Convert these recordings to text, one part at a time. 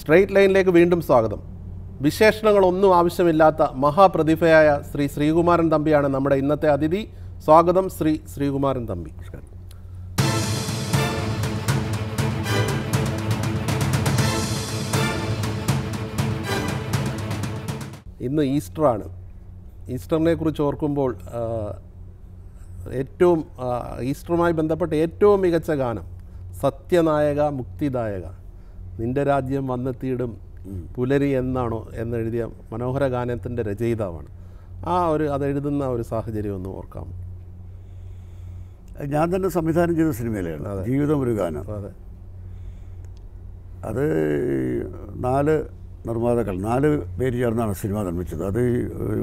Straight ലൈനിലേക്ക് വീണ്ടും സ്വാഗതം വിശേഷണങ്ങളൊന്നും ആവശ്യമില്ലാത്ത മഹാപ്രതിഭയായ ശ്രീ ശ്രീകുമാരൻ തമ്പിയാണ് നമ്മുടെ ഇന്നത്തെ അതിഥി സ്വാഗതം ശ്രീ ശ്രീകുമാരൻ തമ്പി ഇന്ന് ഈസ്റ്ററാണ് ഈസ്റ്ററിനെ കുറിച്ച് ഓർക്കുമ്പോൾ ആ, ഏറ്റവും ആ, ഈസ്റ്ററുമായി ബന്ധപ്പെട്ട ഏറ്റവും മികച്ച ഗാനം സത്യനായക മുക്തിദായക നിന്റെ രാജ്യം വന്നെത്തിയിടും പുലരി എന്നാണോ എന്നെഴുതിയ മനോഹര ഗാനത്തിൻ്റെ രചയിതാവാണ് ആ ഒരു അത് എഴുതുന്ന ഒരു സാഹചര്യം ഒന്ന് ഓർക്കാം ഞാൻ തന്നെ സംവിധാനം ചെയ്ത സിനിമയിലാണ് ജീവിതം ഒരു ഗാനം അതെ അത് നാല് നിർമ്മാതാക്കൾ നാല് പേര് ചേർന്നാണ് സിനിമ നിർമ്മിച്ചത് അത് ഈ ഒരു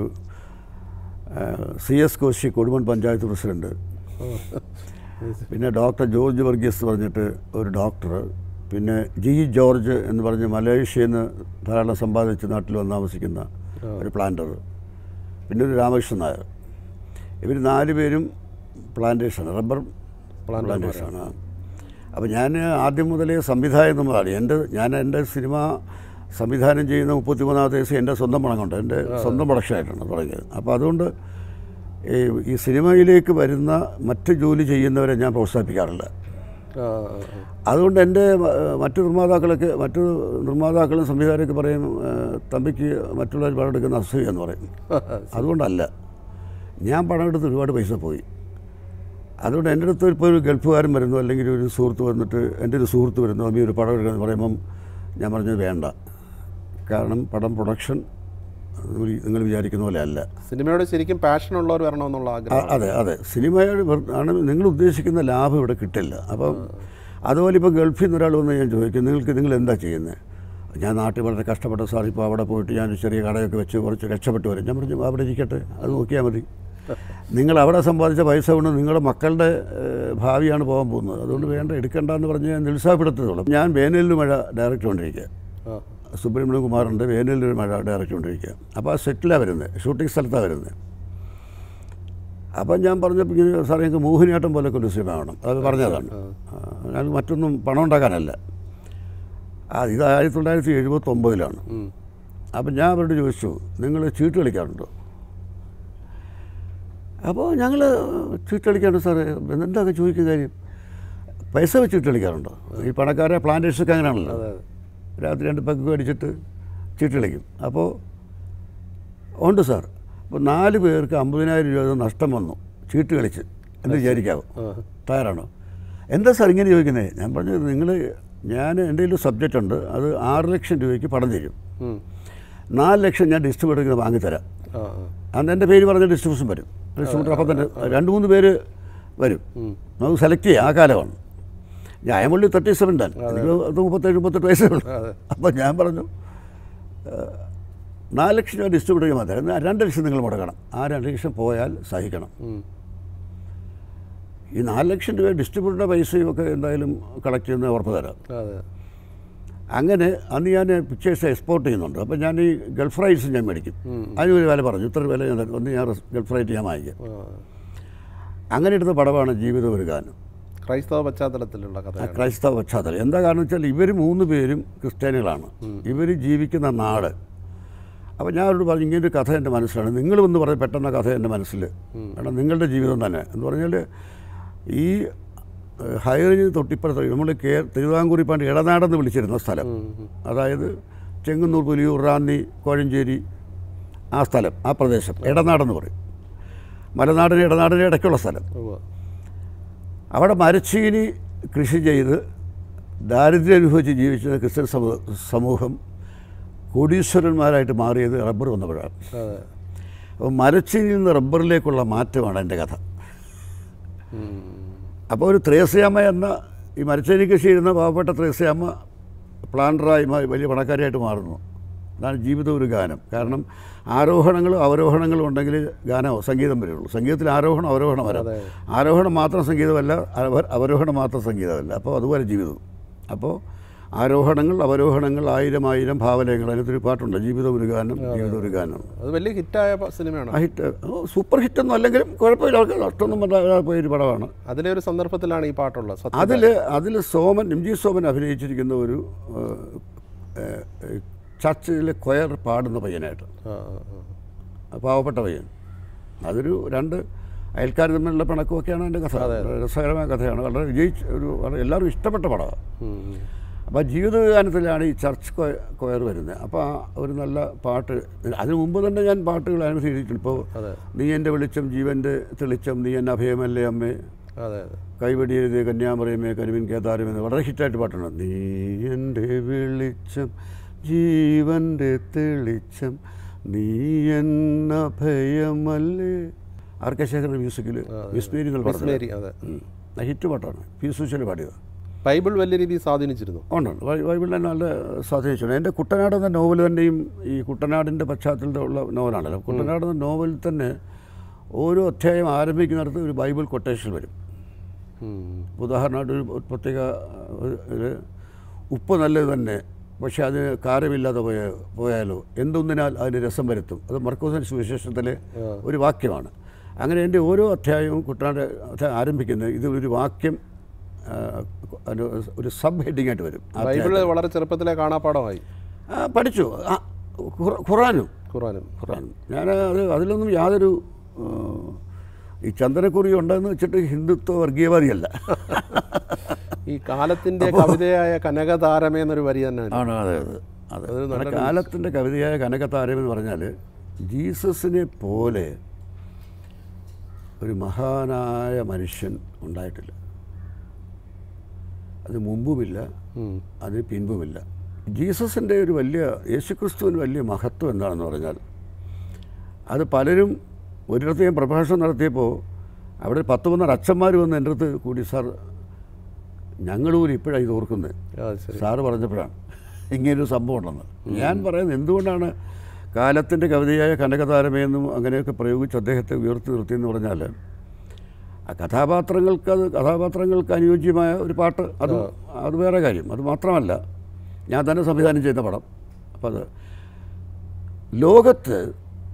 C S Koshy Kodumon panchayat president പിന്നെ ഡോക്ടർ ജോർജ് വർഗീസ് എന്ന് പറഞ്ഞിട്ട് ഒരു ഡോക്ടർ പിന്നെ ജി ജോർജ് എന്ന് പറഞ്ഞ് മലേഷ്യയിൽ നിന്ന് ധാരാളം സമ്പാദിച്ച് നാട്ടിൽ വന്ന് താമസിക്കുന്ന ഒരു പ്ലാന്റർ പിന്നെ ഒരു രാമകൃഷ്ണൻ നായർ ഇവർ നാല് പേരും പ്ലാന്റേഷനാണ് റബ്ബർ പ്ലാന്റേഷനാണ് അപ്പോൾ ഞാൻ ആദ്യം മുതലേ സംവിധായകൻ എന്നുള്ളതാണ് എൻ്റെ ഞാൻ എൻ്റെ സിനിമ സംവിധാനം ചെയ്യുന്ന മുപ്പത്തിമൂന്നാമത്തെ വയസ്സ് എൻ്റെ സ്വന്തം പണം കൊണ്ട് എൻ്റെ സ്വന്തം പ്രൊഡക്ഷനായിട്ടാണ് തുടങ്ങിയത് അപ്പോൾ അതുകൊണ്ട് ഈ ഈ സിനിമയിലേക്ക് വരുന്ന മറ്റ് ജോലി ചെയ്യുന്നവരെ ഞാൻ പ്രോത്സാഹിപ്പിക്കാറില്ല ആ, ആ, ആ. അതുകൊണ്ട് എൻ്റെ മ- മറ്റു നിർമ്മാതാക്കളൊക്കെ മറ്റു നിർമ്മാതാക്കളും സംവിധായകരൊക്കെ പറയും "ഏ, തമ്പിക്ക് മറ്റുള്ളവർ പണം എടുക്കുന്ന അസൂയ എന്ന് പറയും അതുകൊണ്ടല്ല ഞാൻ പണം എടുത്ത് ഒരുപാട് പൈസ പോയി അതുകൊണ്ട് എൻ്റെ അടുത്ത് ഇപ്പോൾ ഒരു ഗൾഫുകാരൻ വരുന്നു അല്ലെങ്കിൽ ഒരു സുഹൃത്ത് വന്നിട്ട് എൻ്റെ ഒരു സുഹൃത്ത് വരുന്നു അമ്മി ഒരു പടം എടുക്കാന്ന് പറയുമ്പം ഞാൻ പറഞ്ഞത് വേണ്ട കാരണം പടം പ്രൊഡക്ഷൻ നിങ്ങൾ വിചാരിക്കുന്ന പോലെ അല്ല സിനിമയോട് ശരിക്കും പാഷൻ ഉള്ളവർ വരണമെന്നുള്ള ആ, ആഗ്രഹം അതെ അതെ സിനിമയുടെ വെറു- ആണ് നിങ്ങൾ ഉദ്ദേശിക്കുന്ന ലാഭം ഇവിടെ കിട്ടില്ല അപ്പം അതുപോലെ ഇപ്പോൾ ഗൾഫിൽ നിന്ന് ഒരാൾ വന്ന് ഞാൻ ചോദിക്കും നിങ്ങൾക്ക് നിങ്ങൾ എന്താ ചെയ്യുന്നത് ഞാൻ നാട്ടിൽ വളരെ കഷ്ടപ്പെട്ട സാർ ഇപ്പോൾ അവിടെ പോയിട്ട് ഞാൻ ഒരു ചെറിയ കടയൊക്കെ വെച്ച് കുറച്ച് രക്ഷപ്പെട്ട് വരും ഞാൻ പറഞ്ഞു അവിടെ ഇരിക്കട്ടെ അത് നോക്കിയാൽ മതി നിങ്ങൾ അവിടെ സമ്പാദിച്ച പൈസ കൊണ്ട് നിങ്ങളുടെ മക്കളുടെ ഏഹ്, ഭാവിയാണ് പോകാൻ പോകുന്നത് അതുകൊണ്ട് വേണ്ട എടുക്കണ്ട എന്ന് പറഞ്ഞ് ഞാൻ നിരുത്സാഹപ്പെടുത്തുള്ളൂ ഞാൻ വേനലിൽ മഴ ഡയറക്റ്റ് കൊണ്ടിരിക്കുക ആ സുബ്രഹ്മണ്യ കുമാറിൻ്റെ വേനലിൽ ഒരു മഴ ഡയറക്റ്റ് കൊണ്ടിരിക്കുക അപ്പോൾ ആ സെറ്റിലാണ് വരുന്നത് ഷൂട്ടിംഗ് സ്ഥലത്താണ് വരുന്നത് അപ്പം ഞാൻ പറഞ്ഞപ്പോൾ ഇങ്ങനെ സാറേ ഞങ്ങൾക്ക് മോഹിനിയാട്ടം പോലൊക്കെ ഒരു സിനിമ വേണം അത് പറഞ്ഞതാണ് ആ, ഞാൻ മറ്റൊന്നും പണം ഉണ്ടാക്കാനല്ല ആ ഇത് ആയിരത്തി തൊള്ളായിരത്തി എഴുപത്തൊമ്പതിലാണ് ഉം. അപ്പം ഞാൻ അവരോട് ചോദിച്ചു നിങ്ങൾ ചീട്ട് കളിക്കാറുണ്ടോ അപ്പോൾ ഞങ്ങൾ ചീട്ട് കളിക്കാറുണ്ട് സാറേ എന്തൊക്കെ ചോദിക്കുന്ന കാര്യം പൈസ വെച്ച് ചീട്ട് കളിക്കാറുണ്ടോ ഈ പണക്കാരെ പ്ലാന്റേഴ്സൊക്കെ അങ്ങനെയാണല്ലോ അതെ അതെ രാത്രി രണ്ട് പെഗ് അടിച്ചിട്ട് ചീട്ട് കളിക്കും അപ്പോൾ ഉണ്ട് സാർ അപ്പോൾ നാല് പേർക്ക് അമ്പതിനായിരം രൂപ നഷ്ടം വന്നു ചീട്ട് കളിച്ച് എന്ന് വിചാരിക്കാവോ ആ തയ്യാറാണോ എന്താ സാർ ഇങ്ങനെ ചോദിക്കുന്നത് ഞാൻ പറഞ്ഞത് നിങ്ങൾ ഞാൻ എൻ്റെ കയ്യിൽ സബ്ജക്റ്റ് ഉണ്ട് അത് ആറ് ലക്ഷം രൂപയ്ക്ക് പണം തരും ഉം. നാല് ലക്ഷം ഞാൻ ഡിസ്ട്രിബ്യൂട്ടർക്ക് വാങ്ങിത്തരാം ആ ആ അന്ന് എൻ്റെ പേര് പറഞ്ഞ ഡിസ്ട്രിബ്യൂഷൻ വരും ഡിസ്ട്രിബ്യൂട്ടർ അപ്പം തന്നെ രണ്ട് മൂന്ന് പേര് വരും നമുക്ക് സെലക്ട് ചെയ്യാം ആ കാലമാണ് ഞാൻ പുള്ളി തേർട്ടി സെവൻ ടൺ എനിക്ക് പത്ത് മുപ്പത്തേഴ് മുപ്പത്തെട്ട് വയസ്സേ ഉള്ളൂ അതെ അപ്പോൾ ഞാൻ പറഞ്ഞു "ഏഹ്, നാല് ലക്ഷം രൂപ ഡിസ്ട്രിബ്യൂട്ടർ മതി എന്നാൽ രണ്ട് ലക്ഷം നിങ്ങൾ മുടക്കണം ആ രണ്ട് ലക്ഷം പോയാൽ സഹിക്കണം ഉം. ഈ നാല് ലക്ഷം രൂപ ഡിസ്ട്രിബ്യൂട്ടറുടെ പൈസയും ഒക്കെ എന്തായാലും കളക്ട് ചെയ്യുന്ന ഉറപ്പ് തരാം അതെ അങ്ങനെ അന്ന് ഞാൻ പിക്ചേഴ്സ് എക്സ്പോർട്ട് ചെയ്യുന്നുണ്ട് അപ്പോൾ ഞാൻ ഈ ഗൾഫ് റൈറ്റ്സ് ഞാൻ മേടിക്കും അതിനൊരു വില പറഞ്ഞു ഇത്ര വില ഞാൻ തരും. ഒന്ന് ഞാൻ ഗൾഫ് റൈറ്റ് ഞാൻ വാങ്ങിക്കാം ആ. അങ്ങനെ എടുത്ത പടമാണ് ജീവിതം ഒരു ഗാനം ക്രൈസ്തവ പശ്ചാത്തലത്തിലുള്ള ആ കഥയാണ് ക്രൈസ്തവ പശ്ചാത്തലം എന്താ കാരണം വെച്ചാൽ ഇവർ മൂന്ന് പേരും ക്രിസ്ത്യാനികളാണ് ഇവർ ജീവിക്കുന്ന നാട് അപ്പോൾ ഞാൻ അവരോട് പറഞ്ഞു ഇങ്ങനൊരു കഥ എൻ്റെ മനസ്സിലാണ് നിങ്ങൾ വന്ന് പറഞ്ഞ പെട്ടെന്ന കഥ എൻ്റെ മനസ്സിൽ കാരണം നിങ്ങളുടെ ജീവിതം തന്നെ എന്ന് പറഞ്ഞാൽ ഈ ഏഹ്, ഹൈറേഞ്ച് തൊട്ടിപ്പുറത്ത് നമ്മൾ കേ തിരുവിതാംകൂർ ഇപ്പം ഇടനാടെന്ന് വിളിച്ചിരുന്ന സ്ഥലം അതായത് ചെങ്ങന്നൂർ പുലിയൂർ റാന്നി കോഴഞ്ചേരി ആ സ്ഥലം ആ പ്രദേശം ഇടനാടെന്ന് പറയും മലനാടിന് ഇടനാടിന് ഇടയ്ക്കുള്ള സ്ഥലം ഉവ്വ്. അവിടെ മരച്ചീനി കൃഷി ചെയ്ത് ദാരിദ്ര്യം അനുഭവിച്ച് ജീവിച്ച ക്രിസ്ത്യൻ സമൂ- സമൂഹം കോടീശ്വരന്മാരായിട്ട് മാറിയത് റബ്ബർ വന്നപ്പോഴാണ് അതെ അപ്പോൾ മരച്ചീനിയിൽ നിന്ന് റബ്ബറിലേക്കുള്ള മാറ്റമാണ് എൻ്റെ കഥ ഉം. അപ്പോൾ ഒരു ത്രേസ്യാമ്മ എന്ന ഈ മരച്ചീനി കൃഷി ചെയ്യുന്ന പാവപ്പെട്ട ത്രേസ്യാമ്മ പ്ലാന്ററായി മാറി വലിയ പണക്കാരിയായിട്ട് മാറുന്നു അതാണ് ജീവിതം ഒരു ഗാനം കാരണം ആരോഹണങ്ങളും അവരോഹണങ്ങളും ഉണ്ടെങ്കിൽ ഗാനമോ സംഗീതം വരുള്ളൂ സംഗീതത്തിൽ ആരോഹണം അവരോഹണം വരാം അതെ. ആരോഹണം മാത്രം സംഗീതമല്ല അവ- അവരോഹണം മാത്രം സംഗീതമല്ല അപ്പോൾ അതുപോലെ ജീവിതം അപ്പോൾ ആരോഹണങ്ങൾ അവരോഹണങ്ങൾ ആയിരം ആയിരം ഭാവനകൾ അതിനകത്തൊരു പാട്ടുണ്ട് ജീവിതം ഒരു ഗാനം ജീവിതം ഒരു ഗാനം അത് വലിയ ഹിറ്റായ പ- സിനിമയാണ് ആ ഹിറ്റ് ഓ, സൂപ്പർ ഹിറ്റൊന്നും അല്ലെങ്കിലും കുഴപ്പമില്ല അവർക്ക് നഷ്ടമൊന്നും വരാതെ പോയൊരു പടമാണ് അതിലെ ഒരു സന്ദർഭത്തിലാണ് ഈ പാട്ടുള്ളത് സത്യം അതിൽ അതിൽ സോമൻ എം ജി സോമൻ അഭിനയിച്ചിരിക്കുന്ന ഒരു ഏഹ്, ഏഹ്, ചർച്ചിലെ കൊയർ പാടുന്ന പയ്യനായിട്ട് ആ ആ ആ പാവപ്പെട്ട പയ്യൻ അതൊരു രണ്ട് അയൽക്കാർ തമ്മിലുള്ള പിണക്കമൊക്കെയാണ് എൻ്റെ കഥ രസകരമായ കഥയാണ് വളരെ വിജയിച്ച ഒരു വളരെ എല്ലാവർക്കും ഇഷ്ടപ്പെട്ട പടമാണ് ഉം, ഉം. അപ്പോൾ ജീവിതഗാനത്തിലാണ് ഈ ചർച്ച് കൊയ- കൊയർ വരുന്നത് അപ്പോൾ ആ ഒരു നല്ല പാട്ട് അതിനു മുമ്പ് തന്നെ ഞാൻ പാട്ടുകൾ അനുസരിച്ചിട്ടുണ്ട് ഇപ്പോൾ അതെ നീ എൻ്റെ വെളിച്ചം ജീവൻ്റെ തെളിച്ചം നീ എൻ്റെ അഭയമല്ലേ അമ്മേ അതെ അതെ കൈവടിയെഴുതിയ കന്യാമറിയമേ കരുവിൻ കേതാരം എന്ന് വളരെ ഹിറ്റായിട്ട് പാട്ടാണ് നീ എൻ്റെ വെളിച്ചം ജീവൻ്റെ തെളിച്ചം നീ എന്ന ഭയമല്ലേ ആർക്കശേഖരൻ്റെ മ്യൂസിക്കിൽ വിസ്മേരി എന്നുള്ള പാട്ട് വിസ്മേരി അതെ ഹിറ്റ് പാട്ടാണ് പി സുശീൽ പാടിയത് ബൈബിൾ വലിയ രീതിയിൽ സ്വാധീനിച്ചിരുന്നു ഉണ്ട് ഉണ്ട്. ബൈ- ബൈബിളിൽ തന്നെ നല്ല സ്വാധീനിച്ചിട്ടുണ്ട് എൻ്റെ കുട്ടനാട് എന്ന നോവൽ തന്നെയും ഈ കുട്ടനാടിൻ്റെ പശ്ചാത്തലത്തിലുള്ള നോവലാണല്ലോ കുട്ടനാട് എന്ന നോവലിൽ തന്നെ ഓരോ അധ്യായം ആരംഭിക്കുന്നിടത്ത് ഒരു ബൈബിൾ കൊട്ടേഷൻ വരും ഉം. ഉദാഹരണമായിട്ട് ഒരു ഒരു പ്രത്യേക ഒരു- ഒരു ഉപ്പ് നല്ലത് തന്നെ പക്ഷെ അതിന് കാരമില്ലാതെ പോയ പോയാലോ എന്തൊന്നിനാൽ അതിന് രസം വരുത്തും അത് മർക്കോസിൻ്റെ സുവിശേഷത്തിലെ ഒരു വാക്യമാണ് അങ്ങനെ എൻ്റെ ഓരോ അധ്യായവും കുട്ടനാട് അധ്യായം ആരംഭിക്കുന്നത് ഇത് ഒരു വാക്യം ആ, ഒരു ഒരു സബ് ഹെഡിങ് ആയിട്ട് വരും ആ ബൈബിള് വളരെ ചെറുപ്പത്തിലെ കാണാപ്പാടമായി ആ, പഠിച്ചു ആ, ഖുറ- ഖുറാനും ഖുറാനും ഖുറാനും ഞാൻ അത് അതിലൊന്നും യാതൊരു ആ, ഈ ചന്ദനക്കുറി ഉണ്ടെന്ന് വെച്ചിട്ട് ഹിന്ദുത്വ വർഗീയവാദിയല്ല ഈ കാലത്തിന്റെ കവിതയായ കനകതാരമേ എന്നൊരു വരി തന്നെ ഉണ്ട്. ആണ് അതെ അതെ അതെ നമ്മുടെ കാലത്തിൻ്റെ കവിതയായ കനകത്താരം എന്ന് പറഞ്ഞാൽ ജീസസിനെ പോലെ ഒരു മഹാനായ മനുഷ്യൻ ഉണ്ടായിട്ടില്ല അത് മുമ്പുമില്ല ഉം. അതിന് പിൻപുമില്ല ജീസസിൻ്റെ ഒരു വലിയ യേശുക്രിസ്തുവിന് വലിയ മഹത്വം എന്താണെന്ന് പറഞ്ഞാൽ അത് പലരും ഒരിടത്ത് ഞാൻ പ്രഭാഷണം നടത്തിയപ്പോൾ അവിടെ പത്ത് പന്ത്രണ്ട് അച്ഛന്മാർ വന്ന് എൻ്റെ അടുത്ത് കൂടി സാർ ഞങ്ങൾ പോലും ഇപ്പോഴാണ് ഇത് ഓർക്കുന്നത് ആ, ശരി സാറ് പറഞ്ഞപ്പോഴാണ് ഇങ്ങനൊരു സംഭവം ഉണ്ടെന്ന് ഞാൻ പറയുന്നത് എന്തുകൊണ്ടാണ് കാലത്തിൻ്റെ കവിതയായ കനകതാരമേന്നും അങ്ങനെയൊക്കെ പ്രയോഗിച്ച് അദ്ദേഹത്തെ ഉയർത്തി നിർത്തിയെന്ന് പറഞ്ഞാൽ ആ കഥാപാത്രങ്ങൾക്ക് അത് കഥാപാത്രങ്ങൾക്ക് അനുയോജ്യമായ ഒരു പാട്ട് അത് അത് വേറെ കാര്യം അത് മാത്രമല്ല ഞാൻ തന്നെ സംവിധാനം ചെയ്യുന്ന പടം അപ്പോൾ അത് ലോകത്ത്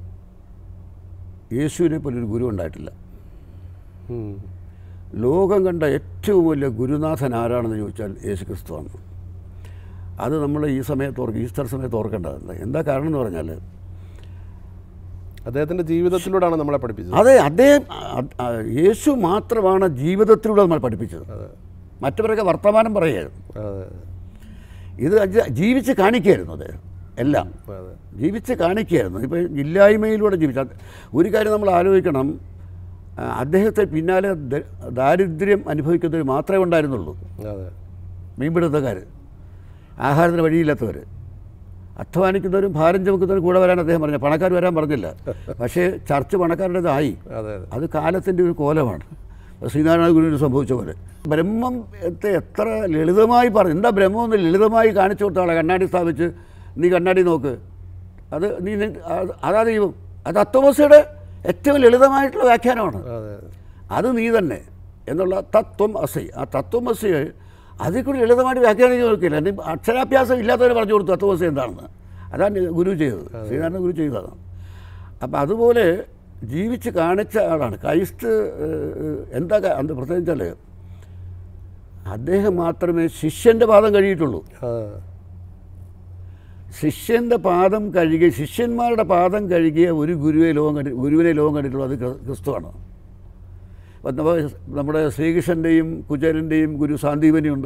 യേശുവിനെ പോലൊരു ഗുരു ഉണ്ടായിട്ടില്ല ഉം. ലോകം കണ്ട ഏറ്റവും വലിയ ഗുരുനാഥൻ ആരാണെന്ന് ചോദിച്ചാൽ യേശു ക്രിസ്തുവാണ് അത് നമ്മൾ ഈ സമയത്ത് ഓർക്കും ഈസ്റ്റർ സമയത്ത് ഓർക്കേണ്ടതുണ്ട് എന്താ കാരണം എന്ന് പറഞ്ഞാൽ അദ്ദേഹത്തിന്റെ ജീവിതത്തിലൂടെയാണ് നമ്മളെ പഠിപ്പിച്ചത് അതെ അദ്ദേഹം അ- അ- യേശു മാത്രമാണ് ജീവിതത്തിലൂടെ നമ്മൾ പഠിപ്പിച്ചത് അതെ മറ്റവരൊക്കെ വർത്തമാനം പറയുകയായിരുന്നു അതെ ഇത് അജ- ജീവിച്ച് കാണിക്കുകയായിരുന്നു അദ്ദേഹം എല്ലാം അതെ ജീവിച്ച് കാണിക്കുകയായിരുന്നു ഇപ്പോൾ ഇല്ലായ്മയിലൂടെ ജീവിച്ച ഒരു കാര്യം നമ്മൾ ആലോചിക്കണം ആ, അദ്ദേഹത്തെ പിന്നാലെ ദ- ദാരിദ്ര്യം അനുഭവിക്കുന്നവർ മാത്രമേ ഉണ്ടായിരുന്നുള്ളൂ അതെ മീൻപിടുത്തക്കാർ ആഹാരത്തിന് വഴിയില്ലാത്തവർ അധ്വാനിക്കുന്നവരും ഭാരം ചുമക്കുന്നവരും കൂടെ വരാൻ അദ്ദേഹം പറഞ്ഞു പണക്കാർ വരാൻ പറഞ്ഞില്ല പക്ഷേ ചർച്ച് പണക്കാരുടേതായി അതെ അതെ അത് കാലത്തിൻ്റെ ഒരു കോലമാണ് ശ്രീനാരായണ ഗുരുവിന് സംഭവിച്ച പോലെ ബ്രഹ്മത്തെ എത്ര ലളിതമായി പറഞ്ഞു എന്താ ബ്രഹ്മം എന്ന് ലളിതമായി കാണിച്ചു കൊടുത്താളെ കണ്ണാടി സ്ഥാപിച്ച് നീ കണ്ണാടി നോക്ക് അത് നീ നി- അത് അതാ ദൈവം അത് അത്തോമസയുടെ ഏറ്റവും ലളിതമായിട്ടുള്ള വ്യാഖ്യാനമാണ് അതെ അത് നീ തന്നെ എന്നുള്ള തത്വം അസൈ ആ തത്വം അസയെ അതിൽ കൂടി ലളിതമായിട്ട് വ്യാഖ്യാനിച്ച് നോക്കിയില്ല എൻ്റെ അക്ഷരാഭ്യാസം ഇല്ലാത്തവരെ പറഞ്ഞു കൊടുത്തു തത്വം അസ എന്താണെന്ന് അതാണ് ഗുരു ചെയ്തത് ശ്രീനാരായണ ഗുരു ചെയ്തതാണ് അപ്പം അതുപോലെ ജീവിച്ച് കാണിച്ച ആളാണ് ക്രൈസ്റ്റ് ഏഹ്, എന്താ കാ- എന്ത് പ്രത്യേകിച്ചാൽ അദ്ദേഹം മാത്രമേ ശിഷ്യൻ്റെ പാദം കഴിയിട്ടുള്ളൂ ആ, ശിഷ്യൻ്റെ പാദം കഴുകിയ ശിഷ്യന്മാരുടെ പാദം കഴുകിയ ഒരു ഗുരുവെ ലോകം കണ്ടി ഗുരുവിനെ ലോകം കണ്ടിട്ടുള്ളൂ അത് ക്രി- ക്രിസ്തുവാണ് അപ്പം നമ്മ നമ്മുടെ ശ്രീകൃഷ്ണൻ്റെയും കുചേരൻ്റെയും ഗുരു സാന്ദീപനിയുണ്ട്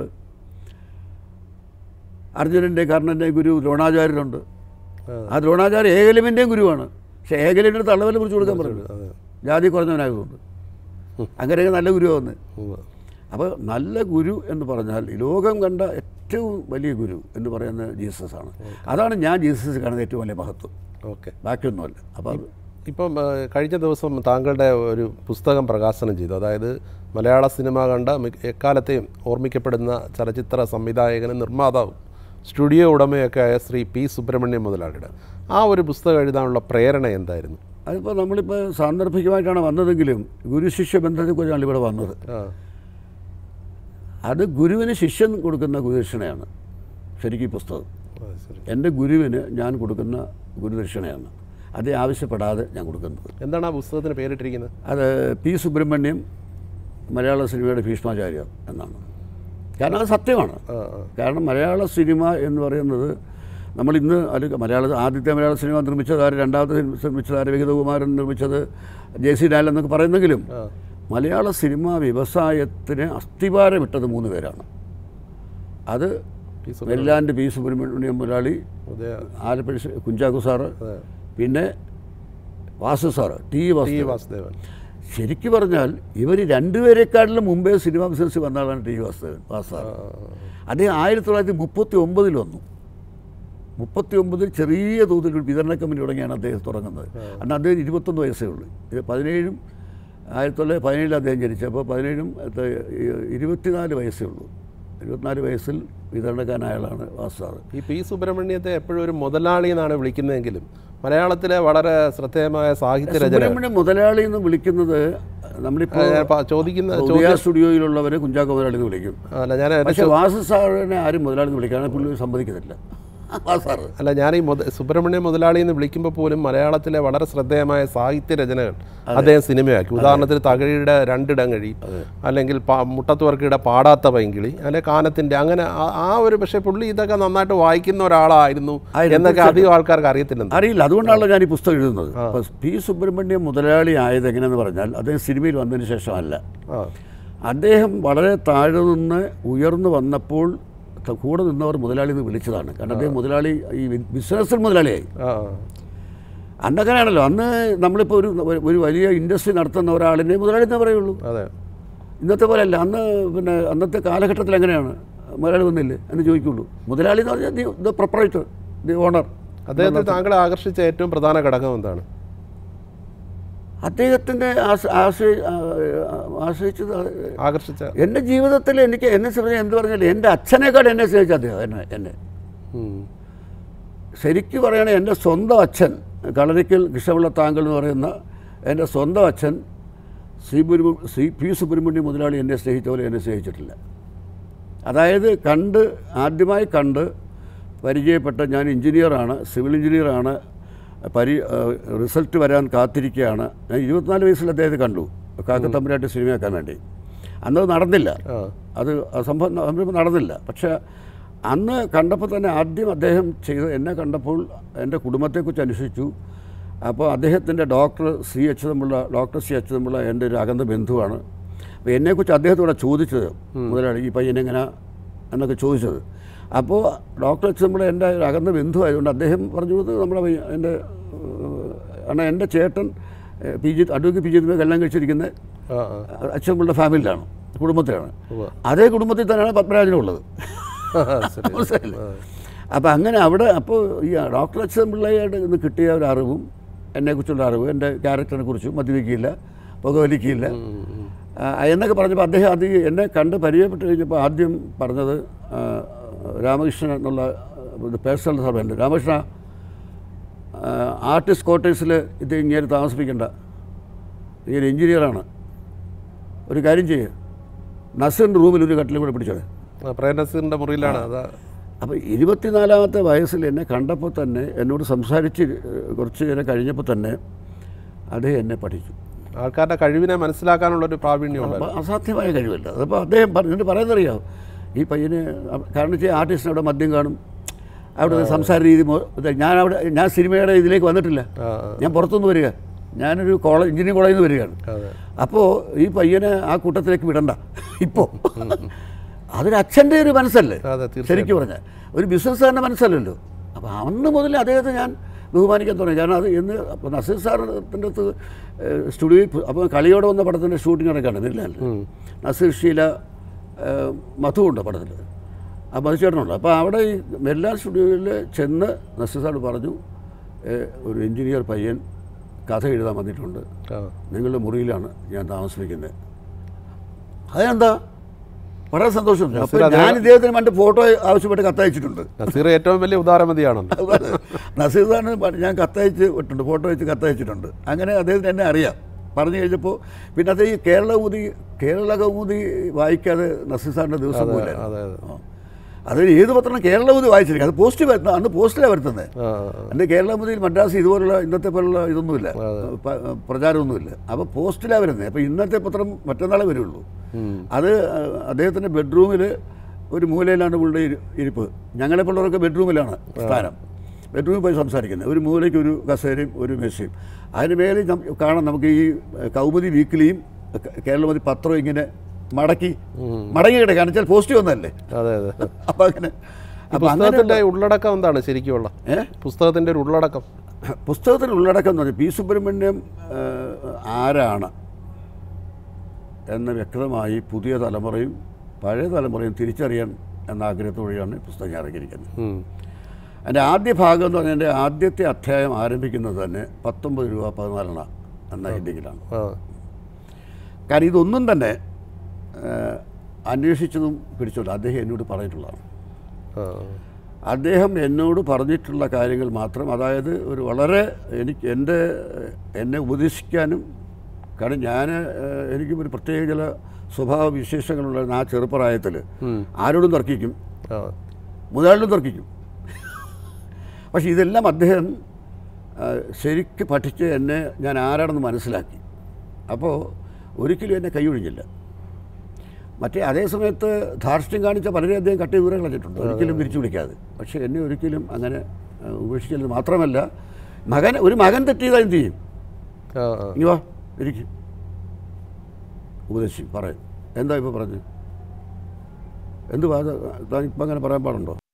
അർജുനൻ്റെ കർണൻ്റെയും ഗുരു ദ്രോണാചാര്യരുണ്ട് അതെ. ആ ദ്രോണാചാര്യ ഏകലവിൻ്റെയും ഗുരുവാണ് പക്ഷേ ഏകലവിൻ്റെ അടുത്ത് അളവിനെ കുറിച്ച് കൊടുക്കാൻ പറഞ്ഞു അതെ ജാതി കുറഞ്ഞവനായതുകൊണ്ട് അങ്ങനെയൊക്കെ നല്ല ഗുരു വന്ന് ഉവ്വ്. അപ്പോൾ നല്ല ഗുരു എന്ന് പറഞ്ഞാൽ ഈ ലോകം കണ്ട ഏറ്റവും വലിയ ഗുരു എന്ന് പറയുന്നത് ജീസസ് ആണ് അതാണ് ഞാൻ ജീസസ് കാണുന്ന ഏറ്റവും വലിയ മഹത്വം ഓക്കെ ബാക്കിയൊന്നുമല്ല അപ്പോൾ അത് ഇപ്പം ആ, കഴിഞ്ഞ ദിവസം താങ്കളുടെ ഒരു പുസ്തകം പ്രകാശനം ചെയ്തു അതായത് മലയാള സിനിമ കണ്ട മി- എക്കാലത്തെയും ഓർമ്മിക്കപ്പെടുന്ന ചലച്ചിത്ര സംവിധായകനും നിർമ്മാതാവും സ്റ്റുഡിയോ ഉടമയൊക്കെ ആയ ശ്രീ പി സുബ്രഹ്മണ്യം മുതലാളിയുടെ ആ ഒരു പുസ്തകം എഴുതാനുള്ള പ്രേരണ എന്തായിരുന്നു അതിപ്പോൾ നമ്മളിപ്പോൾ സാന്ദർഭികമായിട്ടാണ് വന്നതെങ്കിലും ഗുരു ശിഷ്യ ബന്ധത്തെക്കുറിച്ചാണ് ഇവിടെ വന്നത് ആ അത് ഗുരുവിന് ശിഷ്യൻ കൊടുക്കുന്ന ഗുരുദക്ഷിണയാണ് ശരിക്കും ഈ പുസ്തകം അത് ശരി എൻ്റെ ഗുരുവിന് ഞാൻ കൊടുക്കുന്ന ഗുരുദക്ഷിണയാണ് അതേ ആവശ്യപ്പെടാതെ ഞാൻ കൊടുക്കുന്നത് എന്താണ് ആ പുസ്തകത്തിന് പേരിട്ടിരിക്കുന്നത് അത് പി സുബ്രഹ്മണ്യം മലയാള സിനിമയുടെ ഭീഷ്മാചാര്യർ എന്നാണ് കാരണം അത് സത്യമാണ് ആ ആ കാരണം മലയാള സിനിമ എന്ന് പറയുന്നത് നമ്മൾ ഇന്ന് അത് മലയാള ആദ്യത്തെ മലയാള സിനിമ നിർമ്മിച്ചത് ആര് രണ്ടാമത്തെ സിനിമ നിർമ്മിച്ചത് ആര് വിഗതകുമാരൻ നിർമ്മിച്ചത് ജെ സി ഡാൽ എന്നൊക്കെ പറയുന്നെങ്കിലും ആ. മലയാള സിനിമ വ്യവസായത്തിന് അസ്ഥിവാരം ഇട്ടത് മൂന്ന് പേരാണ് അത് പി. സുബ്രഹ്മണ്യം. വെല്ലാൻ്റെ പി സുബ്രഹ്മണ്യം മുതലാളി ഉദയ ആലപ്പുഴ ശ- കുഞ്ചാക്കോ സാറ് അതെ. പിന്നെ Vasu sir T T Vasu Vasudevan ശരിക്കു പറഞ്ഞാൽ ഇവർ രണ്ടുപേരെക്കാട്ടിലും മുമ്പേ സിനിമ ബിസിനസ് വന്ന ആളാണ് ടി വാസുദേവൻ വാസു സാറ് അദ്ദേഹം ആയിരത്തി തൊള്ളായിരത്തി മുപ്പത്തി ഒമ്പതിൽ വന്നു മുപ്പത്തി ഒമ്പതിൽ ചെറിയ തോതിൽ ഒരു വിതരണ കമ്പനി തുടങ്ങിയാണ് അദ്ദേഹം തുടങ്ങുന്നത് അന്ന് അദ്ദേഹം ഇരുപത്തൊന്ന് വയസ്സേ ഉള്ളൂ ഇത് പതിനേഴും ആയിരത്തി തൊള്ളായിരത്തി പതിനേഴിൽ അദ്ദേഹം ജനിച്ചു അപ്പോൾ പതിനേഴും എത്ര, ഇരുപത്തിനാല് വയസ്സേ ഉള്ളൂ ഇരുപത്തിനാല് വയസ്സിൽ വിതരണക്കാരനായ ആളാണ് വാസു സാറ് ഈ പി സുബ്രഹ്മണ്യത്തെ എപ്പോഴും ഒരു മുതലാളി എന്നാണ് വിളിക്കുന്നതെങ്കിലും മലയാളത്തിലെ വളരെ ശ്രദ്ധേയമായ സാഹിത്യ രചന സുബ്രഹ്മണ്യം മുതലാളി എന്ന് വിളിക്കുന്നത് നമ്മളിപ്പോൾ ഞാൻ പ- ചോദിക്കുന്ന ഉദയ സ്റ്റുഡിയോയിലുള്ളവരെ കുഞ്ചാക്കോ മുതലാളി എന്ന് വിളിക്കും അല്ല ഞാൻ എൻ്റെ പക്ഷേ വാസു സാറിനെ ആരും മുതലാളി എന്ന് വിളിക്കാൻ പുള്ളി സമ്മതിക്കുന്നില്ല വാസു സാറ് അല്ല ഞാൻ ഈ മുത സുബ്രഹ്മണ്യ മുതലാളി എന്ന് വിളിക്കുമ്പോൾ പോലും മലയാളത്തിലെ വളരെ ശ്രദ്ധേയമായ സാഹിത്യ രചനകൾ അദ്ദേഹം സിനിമയാക്കി ഉദാഹരണത്തിന് തകഴിയുടെ രണ്ടിടങ്ങഴി അല്ലെങ്കിൽ പാ- മുട്ടത്തുവർക്കിയുടെ പാടാത്ത പൈങ്കിളി അല്ലെ കാനത്തിൻ്റെ അങ്ങനെ ആ- ആ ഒരു പക്ഷേ പുള്ളി ഇതൊക്കെ നന്നായിട്ട് വായിക്കുന്ന ഒരാളായിരുന്നു ആയിരുന്നു, എന്നൊക്കെ അധികം ആൾക്കാർക്ക് അറിയത്തില്ലെന്ന് അറിയില്ല അതുകൊണ്ടാണല്ലോ ഞാൻ ഈ പുസ്തകം എഴുതുന്നത് അപ്പോൾ പി സുബ്രഹ്മണ്യം മുതലാളി ആയത് എങ്ങനെയെന്ന് പറഞ്ഞാൽ അദ്ദേഹം സിനിമയിൽ വന്നതിന് ശേഷമല്ല ആ അദ്ദേഹം വളരെ താഴെ നിന്ന് ഉയർന്നു വന്നപ്പോൾ ത- കൂടെ നിന്നവർ മുതലാളി എന്ന് വിളിച്ചതാണ് കാരണം അദ്ദേഹം മുതലാളി ഈ ബി- ബിസിനസ്സിൽ മുതലാളിയായി ആ അന്നങ്ങനെയാണല്ലോ അന്ന് നമ്മളിപ്പോൾ ഒരു ഒരു വലിയ ഇൻഡസ്ട്രി നടത്തുന്ന ഒരാളിനെ മുതലാളി എന്നേ പറയുള്ളൂ അതെ ഇന്നത്തെ പോലെയല്ല അന്ന് പിന്നെ അന്നത്തെ കാലഘട്ടത്തിൽ എങ്ങനെയാണ് മുതലാളി വന്നില്ലേ എന്ന് ചോദിക്കുള്ളൂ മുതലാളി എന്ന് പറഞ്ഞാൽ the the proprietor the owner അദ്ദേഹത്തെ താങ്കളെ ആകർഷിച്ച ഏറ്റവും പ്രധാന ഘടകം എന്താണ് അദ്ദേഹത്തിൻ്റെ ആശ്ര- ആശ്രയി ആ, ആശ്രയിച്ചത് ആകർഷിച്ച എൻ്റെ ജീവിതത്തിൽ എനിക്ക് എന്നെ സംബന്ധിച്ച് എന്ത് പറഞ്ഞാലും എൻ്റെ അച്ഛനേക്കാൾ എന്നെ സ്നേഹിച്ച അദ്ദേഹം എന്നെ എന്നെ ഉം. ശരിക്കും പറയുകയാണെങ്കിൽ എൻ്റെ സ്വന്തം അച്ഛൻ കളരിക്കൽ കൃഷ്ണപിള്ള താങ്കൾ എന്ന് പറയുന്ന എൻ്റെ സ്വന്തം അച്ഛൻ സി സുബ്രഹ്മ സി പി സുബ്രഹ്മണ്യം മുതലാളി എന്നെ സ്നേഹിച്ച പോലെ എന്നെ സ്നേഹിച്ചിട്ടില്ല അതായത് കണ്ട് ആദ്യമായി കണ്ട് പരിചയപ്പെട്ട ഞാൻ എഞ്ചിനീയറാണ് സിവിൽ എഞ്ചിനീയറാണ് പരി റിസൾട്ട് വരാൻ കാത്തിരിക്കുകയാണ് ഞാൻ ഇരുപത്തിനാല് വയസ്സിൽ അദ്ദേഹത്തെ കണ്ടു കാക്കത്തമ്പരായിട്ട് സിനിമയാക്കാൻ വേണ്ടി അന്നത് നടന്നില്ല ആ അത് സംഭവം സംഭവം നടന്നില്ല പക്ഷേ അന്ന് കണ്ടപ്പോൾ തന്നെ ആദ്യം അദ്ദേഹം ചെയ്ത എന്നെ കണ്ടപ്പോൾ എൻ്റെ കുടുംബത്തെക്കുറിച്ച് അന്വേഷിച്ചു അപ്പോൾ അദ്ദേഹത്തിൻ്റെ doctor C Achuthampillai doctor C Achuthampillai എൻ്റെ ഒരു അകന്ന ബന്ധുവാണ് അപ്പോൾ എന്നെക്കുറിച്ച് അദ്ദേഹത്തോടെ ചോദിച്ചത് മുതലാളി ഈ പയ്യൻ എങ്ങനെ എന്നൊക്കെ ചോദിച്ചത് അപ്പോൾ ഡോക്ടർ അച്യുതമ്പിള്ള എൻ്റെ ഒരു അകന്ന ബന്ധുവായതുകൊണ്ട് അദ്ദേഹം പറഞ്ഞു കൊടുത്തത് നമ്മുടെ പയ്യൻ എൻ്റെ അണ്ണാ എൻ്റെ ചേട്ടൻ P G advocate P G കല്യാണം കഴിച്ചിരിക്കുന്ന ആ ആ അച്ഛൻപിള്ള ഫാമിലിയിലാണ് കുടുംബത്തിലാണ് ഉവ്വ. അതേ കുടുംബത്തിൽ തന്നെയാണ് പത്മരാജനുള്ളത് ശരി മനസ്സിലായില്ലേ അപ്പം അങ്ങനെ അവിടെ അപ്പോൾ ഈ ഡോക്ടർ അച്ഛൻ പിള്ളയായിട്ട് ഇന്ന് കിട്ടിയ ഒരു അറിവും എന്നെക്കുറിച്ചുള്ള അറിവ് എൻ്റെ ക്യാരക്ടറിനെ കുറിച്ചും മദ്യപിക്കില്ല പുകവലിക്കില്ല ആ, എന്നൊക്കെ പറഞ്ഞപ്പോൾ അദ്ദേഹം അത് ഈ എന്നെ കണ്ട് പരിചയപ്പെട്ട് കഴിഞ്ഞപ്പോൾ ആദ്യം പറഞ്ഞത് ആ, രാമകൃഷ്ണൻ എന്നുള്ള പേഴ്സണൽ സർവൻ്റ് രാമകൃഷ്ണ ആർട്ടിസ്റ്റ് ക്വാർട്ടേഴ്സിൽ ഇത് ഇങ്ങനെ താമസിപ്പിക്കേണ്ട ഈ ഒരു എഞ്ചിനീയറാണ് ഒരു കാര്യം ചെയ്യുക നസറിൻ്റെ റൂമിൽ ഒരു കട്ടിലും കൂടെ പിടിച്ചോടെ ആ, പ്രേംനസീറിന്റെ മുറിയിലാണ് അതാ അപ്പോൾ ഇരുപത്തിനാലാമത്തെ വയസ്സിൽ എന്നെ കണ്ടപ്പോൾ തന്നെ എന്നോട് സംസാരിച്ച് ഏഹ്, കുറച്ച് നേരം കഴിഞ്ഞപ്പോൾ തന്നെ അദ്ദേഹം എന്നെ പഠിച്ചു ആൾക്കാരുടെ കഴിവിനെ മനസ്സിലാക്കാനുള്ള ഒരു പ്രാവീണ്യമുണ്ട് അപ്പോൾ അസാധ്യമായ കഴിവല്ല അതപ്പോൾ അദ്ദേഹം പറഞ്ഞു എന്നിട്ട് പറയുന്നറിയാം ഈ പയ്യന് അവ- കാരണം വെച്ചാൽ ആർട്ടിസ്റ്റിന് അവിടെ മദ്യം കാണും അവിടെ സംസാര രീതി മൊ- ഇത് ഞാൻ അവിടെ ഞാൻ സിനിമയുടെ ഇതിലേക്ക് വന്നിട്ടില്ല ആ ആ, ഞാൻ പുറത്തുനിന്ന് വരിക ഞാനൊരു കോളേജ് എഞ്ചിനീയറിംഗ് കോളേജിൽ നിന്ന് വരികയാണ് അതെ അപ്പോൾ ഈ പയ്യനെ ആ കൂട്ടത്തിലേക്ക് വിടണ്ട ഇപ്പോൾ അതൊരു അച്ഛൻ്റെ ഒരു മനസ്സല്ലേ അതെ തീർച്ചയായും ശരിക്കും പറഞ്ഞാൽ ഒരു ബിസിനസ്സുകാരൻ്റെ മനസ്സല്ലല്ലോ അപ്പോൾ അന്ന് മുതൽ അദ്ദേഹത്തെ ഞാൻ ബഹുമാനിക്കാൻ തുടങ്ങി കാരണം അത് എന്ന് അപ്പോൾ നസീർ സാറിൻ്റെ അടുത്ത് സ്റ്റുഡിയോയിൽ അപ്പോൾ കളിയോടെ വന്ന പടത്തിൻ്റെ ഷൂട്ടിംഗ് നടക്കുകയാണ് നെല്ലാലിൽ നസീർ ഷീല ഏഹ്, മധു ഉണ്ട് പടത്തിൽ ആ മധുചേട്ടനുണ്ട് അപ്പോൾ അവിടെ ഈ മെല്ലാൽ സ്റ്റുഡിയോയിൽ ചെന്ന് നസീർ സാർ പറഞ്ഞു ഏഹ്, ഒരു എഞ്ചിനീയർ പയ്യൻ കഥ എഴുതാൻ വന്നിട്ടുണ്ട് ആ നിങ്ങളുടെ മുറിയിലാണ് ഞാൻ താമസിപ്പിക്കുന്നത് അതെന്താ വളരെ സന്തോഷം അപ്പോൾ ഞാൻ ഇദ്ദേഹത്തിന് വേണ്ടി ഫോട്ടോ ആവശ്യപ്പെട്ട് കത്തയച്ചിട്ടുണ്ട് നസീർ ഏറ്റവും വലിയ ഉദാരമതിയാണല്ലോ അതുപോലെ നസീർ സാറിന് പ- ഞാൻ കത്തയച്ച് വിട്ടിട്ടുണ്ട് ഫോട്ടോ വെച്ച് കത്തയച്ചിട്ടുണ്ട് അങ്ങനെ അദ്ദേഹത്തിന് എന്നെ അറിയാം പറഞ്ഞു കഴിഞ്ഞപ്പോൾ പിന്നെ അത് ഈ കേരള കൗമുദി കേരള കൗമുദി വായിക്കാതെ നസീർ സാറിൻ്റെ ദിവസം പോലെ അതെ അതെ അത് ഏത് പത്രം കേരള കൗമുദി വായിച്ചിരിക്കും അത് പോസ്റ്റ് വരുന്ന അന്ന് പോസ്റ്റിലാണ് വരുത്തുന്നത് ആ ആ, എൻ്റെ കേരള മുതൽ മദ്രാസ് ഇതുപോലുള്ള ഇന്നത്തെ പോലുള്ള ഇതൊന്നുമില്ല പ- പ്രചാരമൊന്നുമില്ല അപ്പോൾ പോസ്റ്റിലാണ് വരുന്നത് അപ്പോൾ ഇന്നത്തെ പത്രം മറ്റന്നാളെ വരുള്ളൂ ഉം. അത് അദ്ദേഹത്തിൻ്റെ ബെഡ്റൂമിൽ ഒരു മൂലയിലാണ് പുള്ളിയുടെ ഇരി- ഇരിപ്പ് ഞങ്ങളെപ്പോലുള്ളവരൊക്കെ ബെഡ്റൂമിലാണ് സ്ഥാനം ബെഡ്റൂമിൽ പോയി സംസാരിക്കുന്നത് ഒരു മൂലയ്ക്ക് ഒരു കസേരയും ഒരു മേശയും അതിന് മേലെ നം- കാണാം നമുക്ക് ഈ ഏഹ്, കൗമുദി വീക്കിലിയും ക- കേരളമതി പത്രവും ഇങ്ങനെ മടക്കി മടങ്ങി കിടക്കുക കാരണം വെച്ചാൽ പോസ്റ്റ് വന്നതല്ലേ അതെ അതെ അപ്പം അങ്ങനെ അപ്പം അങ്ങനെ പുസ്തകത്തിന്റെ ഉള്ളടക്കം എന്താണ് ശരിക്കുമുള്ള ഏ പുസ്തകത്തിന്റെ ഒരു ഉള്ളടക്കം പുസ്തകത്തിന് ഉള്ളടക്കം എന്ന് പറഞ്ഞാൽ പി സുബ്രഹ്മണ്യം ഏഹ്, ആരാണ് എന്ന് വ്യക്തമായി പുതിയ തലമുറയും പഴയ തലമുറയും തിരിച്ചറിയാൻ എന്ന ആഗ്രഹത്തോടെയാണ് ഈ പുസ്തകം ഞാൻ ഇറങ്ങിയിരിക്കുന്നത് ഉം. എൻ്റെ ആദ്യ ഭാഗം എന്ന് പറഞ്ഞാൽ എൻ്റെ ആദ്യത്തെ അധ്യായം ആരംഭിക്കുന്നത് തന്നെ പത്തൊമ്പത് രൂപ പതിനാലെണ്ണ എന്ന ഹെഡിങ്ങിലാണ് ആ കാരണം ഇതൊന്നും തന്നെ ഏഹ്, അന്വേഷിച്ചതും പിടിച്ചോല്ല അദ്ദേഹം എന്നോട് പറഞ്ഞിട്ടുള്ളതാണ് ആ അദ്ദേഹം എന്നോട് പറഞ്ഞിട്ടുള്ള കാര്യങ്ങൾ മാത്രം അതായത് ഒരു വളരെ എനിക്ക് എൻ്റെ എന്നെ ഉപദേശിക്കാനും കാരണം ഞാൻ ഏഹ്, എനിക്കും ഒരു പ്രത്യേക ചില സ്വഭാവ വിശേഷങ്ങളുണ്ടായിരുന്ന ആ ചെറുപ്രായത്തിൽ ഉം. ആരോടും തർക്കിക്കും ആ മുതലാളിലും തർക്കിക്കും പക്ഷേ ഇതെല്ലാം അദ്ദേഹം ആ, ശരിക്ക് പഠിച്ച് എന്നെ ഞാൻ ആരാണെന്ന് മനസ്സിലാക്കി അപ്പോൾ ഒരിക്കലും എന്നെ കൈയൊഴിഞ്ഞില്ല മറ്റേ അതേ സമയത്ത് ധാർഷ്ട്യം കാണിച്ച പലരെയും അദ്ദേഹം കട്ടി ദൂരം കളഞ്ഞിട്ടുണ്ട് ഒരിക്കലും തിരിച്ചു വിളിക്കാതെ പക്ഷേ എന്നെ ഒരിക്കലും അങ്ങനെ ആ, ഉപേക്ഷിച്ചില്ല മാത്രമല്ല മകൻ ഒരു മകൻ തെറ്റിയതാ എന്ത് ചെയ്യും ആ ആ ഇനി വാ ഇരിക്കും ഉപദേശിക്കും പറയും എന്താ ഇപ്പോൾ പറഞ്ഞു എന്ത് വാ താൻ ഇപ്പം അങ്ങനെ പറയാൻ പാടുണ്ടോ